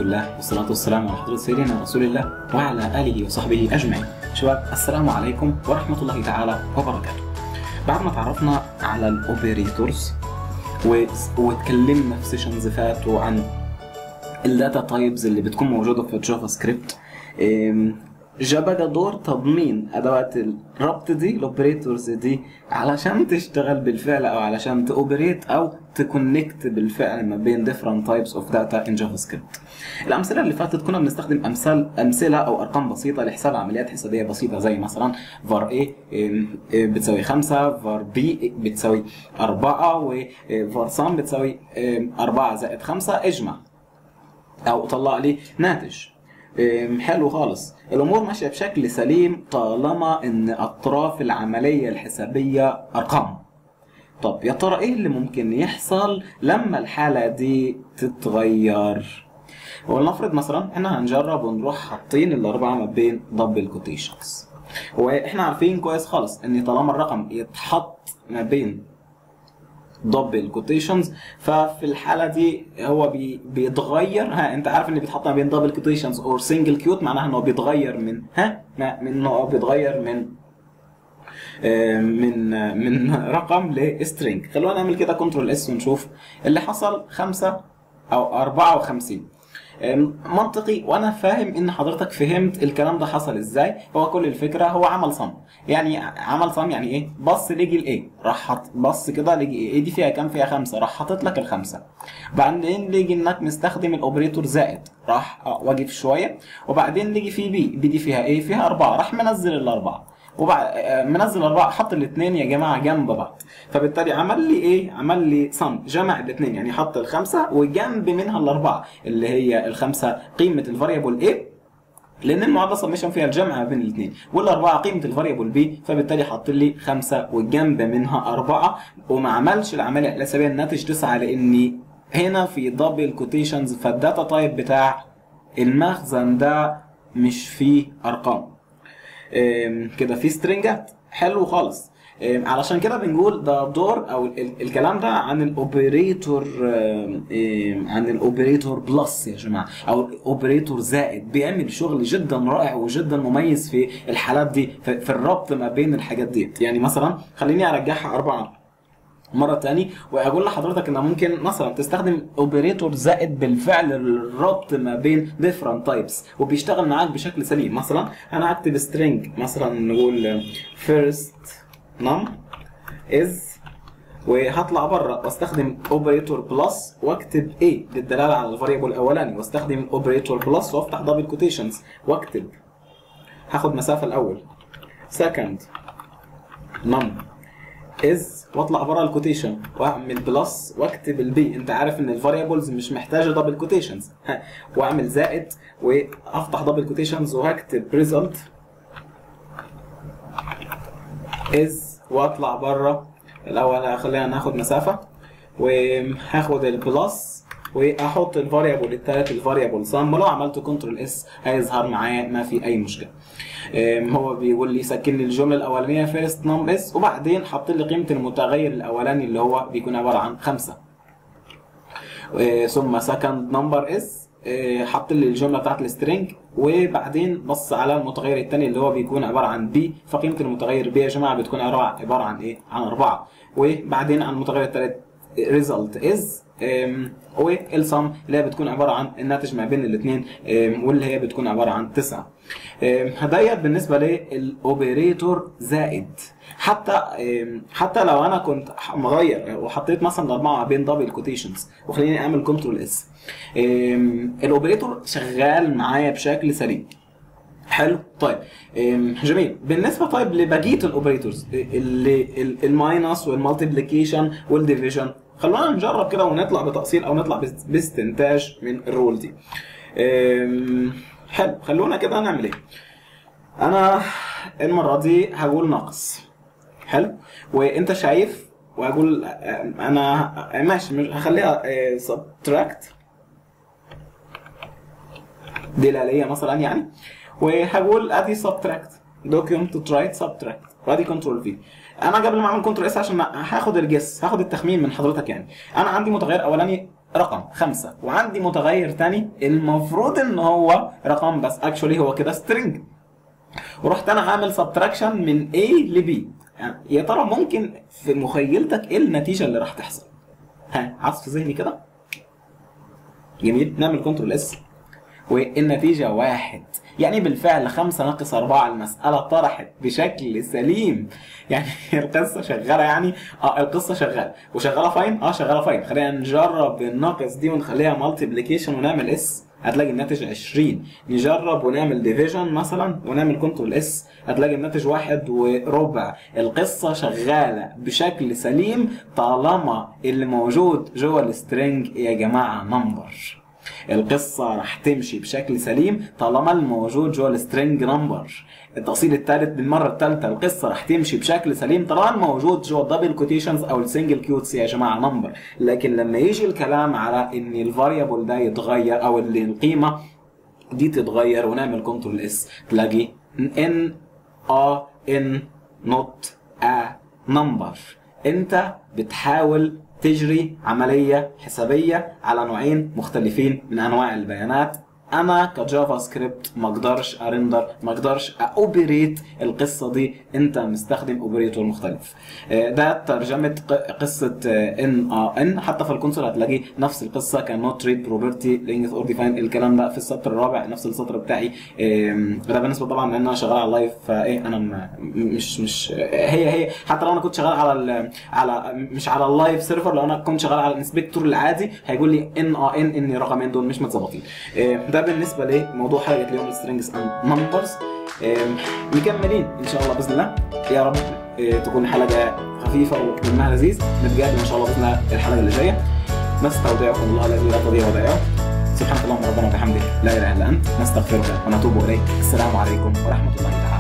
الله والصلاة والسلام على حضرة سيدنا رسول الله وعلى آله وصحبه أجمعين شباب السلام عليكم ورحمة الله تعالى وبركاته بعد ما تعرفنا على الأوبريتورز و... واتكلمنا في سيشنز فاتوا عن الداتا تايبز اللي بتكون موجودة في الجافا سكريبت أم، جا بقى دور تضمين ادوات الربط دي الاوبريتورز دي علشان تشتغل بالفعل او علشان تاوبريت او تكونكت بالفعل ما بين different types of data in JavaScript. الامثله اللي فاتت كنا بنستخدم امثال امثله او ارقام بسيطه لحساب عمليات حسابيه بسيطه زي مثلا var a ام، بتساوي 5 var b بتساوي 4 و var sum بتساوي ام، 4 زائد 5 اجمع او طلع لي ناتج أم، حلو خالص الامور ماشيه بشكل سليم طالما ان اطراف العمليه الحسابيه ارقام طب يا ترى ايه اللي ممكن يحصل لما الحاله دي تتغير ولنفرض مثلا احنا هنجرب ونروح حاطين الاربعه ما بين دبل كوتيشنز واحنا عارفين كويس خالص ان طالما الرقم يتحط ما بين دبل كوتيشنز ففي الحاله دي هو بي بيتغير ها انت عارف ان بيتحط ما بين دبل كوتيشنز اور سنجل كيوت معناها ان هو بيتغير من ها ما- من ان هو بيتغير من آه، من آه، من رقم لسترينج خلونا نعمل كده كنترول اس ونشوف اللي حصل 5 او 54 آم، منطقي وانا فاهم ان حضرتك فهمت الكلام ده حصل ازاي هو كل الفكره هو عمل صم يعني عمل صم يعني ايه بص لجي الايه راح حط بص كده لجي ايه ايه دي فيها كام فيها خمسة راح حاطط لك الخمسة بعدين لجي انك مستخدم الاوبريتور زائد راح آه، واقف شويه وبعدين لجي في بي بي دي فيها ايه فيها أربعة راح منزل الأربعة وبعد آه، منزل أربعة حط الاثنين يا جماعة جنب بعض فبالتالي عمل لي ايه عمل لي صم جمع الاثنين يعني حط الخمسة وجنب منها الأربعة اللي هي الخمسة قيمة الفاريبل ايه لان المعادله سميشن فيها الجمع ما بين الاثنين والاربعه قيمه الفاريبل بي فبالتالي حط لي خمسه والجنب منها اربعه وما عملش العمليه الحسابيه الناتج تسعه لاني هنا في دبل كوتيشنز فالداتا تايب بتاع المخزن ده مش فيه ارقام أم، كده في سترنجات حلو خالص أم، علشان كده بنقول ده دور او ال- ال- الكلام ده عن الاوبريتور أم، أم، عن الاوبريتور بلس يا جماعه او الاوبريتور زائد بيعمل شغل جدا رائع وجدا مميز في الحالات دي في, في الربط ما بين الحاجات دي يعني مثلا خليني ارجعها اربعه مرة تاني واقول لحضرتك ان ممكن مثلا تستخدم اوبريتور زائد بالفعل الربط ما بين different types وبيشتغل معاك بشكل سليم مثلا انا هكتب string مثلا نقول first num is وهطلع بره واستخدم اوبريتور بلس واكتب A للدلاله على الفاريبل الاولاني واستخدم اوبريتور بلس وافتح دبل كوتيشنز واكتب هاخد مسافه الاول second num از واطلع بره الكوتيشن واعمل بلس واكتب البي انت عارف ان الفاريبلز مش محتاجه دبل كوتيشنز واعمل زائد وافتح دبل كوتيشنز وهكتب ريزلت از واطلع بره الاول خلينا ناخد مسافه وهاخد البلس واحط الفاريبل التالت الفاريبل سم لو عملت كنترول اس هيظهر معايا ما في اي مشكله أم، هو بيقول لي سكن لي الجمله الاولانيه فيرست نم اس وبعدين حط لي قيمه المتغير الاولاني اللي هو بيكون عباره عن خمسة و- ثم سكند نمبر اس حط لي الجمله بتاعت السترنج وبعدين بص على المتغير الثاني اللي هو بيكون عباره عن بي فقيمه المتغير بي يا جماعه بتكون عباره عباره عن ايه؟ عن اربعه وبعدين عن المتغير الثالث result is أم، والسم اللي هي بتكون عباره عن الناتج ما بين الاثنين واللي هي بتكون عباره عن تسعه أم، هديت بالنسبه للاوبريتور زائد حتى أم، حتى لو انا كنت مغير وحطيت مثلا اربعه بين دبل كوتيشنز وخليني اعمل كنترول اس الاوبريتور شغال معايا بشكل سليم حلو طيب أم، جميل بالنسبه طيب لبقيه الاوبريتورز اللي ال- الماينس والمالتيبليكيشن والديفيجن خلونا نجرب كده ونطلع بتقسيط او نطلع بس- باستنتاج من الرول دي أم، حلو خلونا كده نعمل ايه انا المره دي هقول ناقص حلو وانت شايف وهقول أم، انا ماشي مش هخليها سبتراكت دلاليه مثلا يعني وهقول ادي سبتراكت دوكيومنت ترايت سبتراكت وادي كنترول في انا قبل ما اعمل كنترول اس عشان هاخد الجس هاخد التخمين من حضرتك يعني انا عندي متغير اولاني رقم خمسة وعندي متغير تاني المفروض ان هو رقم بس اكشولي هو كده سترينج ورحت انا عامل سبتراكشن من A ل B يعني يا ترى ممكن في مخيلتك ايه النتيجه اللي راح تحصل ها عصف ذهني كده جميل نعمل كنترول اس والنتيجه واحد يعني بالفعل خمسة ناقص أربعة المسألة طرحت بشكل سليم يعني القصة شغالة يعني اه القصة شغالة وشغالة فاين اه شغالة فاين خلينا نجرب الناقص دي ونخليها مالتيبليكيشن ونعمل اس هتلاقي الناتج 20 نجرب ونعمل ديفيجن مثلا ونعمل كنترول اس هتلاقي الناتج واحد وربع القصة شغالة بشكل سليم طالما اللي موجود جوه السترنج يا جماعة نمبر القصة راح تمشي بشكل سليم طالما الموجود جوه السترنج نمبر التفصيل الثالث بالمرة الثالثة القصة راح تمشي بشكل سليم طالما الموجود جوه الدبل كوتيشنز او السنجل كيوتس يا جماعة نمبر لكن لما يجي الكلام على ان الفاريبل ده يتغير او اللي القيمة دي تتغير ونعمل كنترول اس تلاقي ان ا ان نوت ا نمبر انت بتحاول تجري عمليه حسابيه على نوعين مختلفين من انواع البيانات انا كجافا سكريبت ما اقدرش ارندر ما اقدرش اوبريت القصه دي انت مستخدم اوبريتور مختلف آه، ده ترجمه ق- قصه ان ا ان حتى في الكونسول هتلاقي نفس القصه كان نوت ريد بروبرتي لينجث اور ديفاين الكلام ده في السطر الرابع نفس السطر بتاعي آم، ده بالنسبه طبعا لان انا شغال على اللايف فايه انا م- مش مش هي هي حتى لو انا كنت شغال على ال على مش على اللايف سيرفر لو انا كنت شغال على الانسبكتور العادي هيقول لي ان ا ان ان الرقمين دول مش متظبطين آه، ده بالنسبه لموضوع حلقه اليوم السترينجز اند نمبرز مكملين ان شاء الله باذن الله يا رب آه، تكون حلقه خفيفه ومنها لذيذ نتقابل ان شاء الله باذن الله الحلقه اللي جايه نستودعكم الله الذي لا تضيع ودائعه سبحانك اللهم ربنا وبحمدك لا اله الا انت نستغفرك ونتوب اليك السلام عليكم ورحمه الله تعالى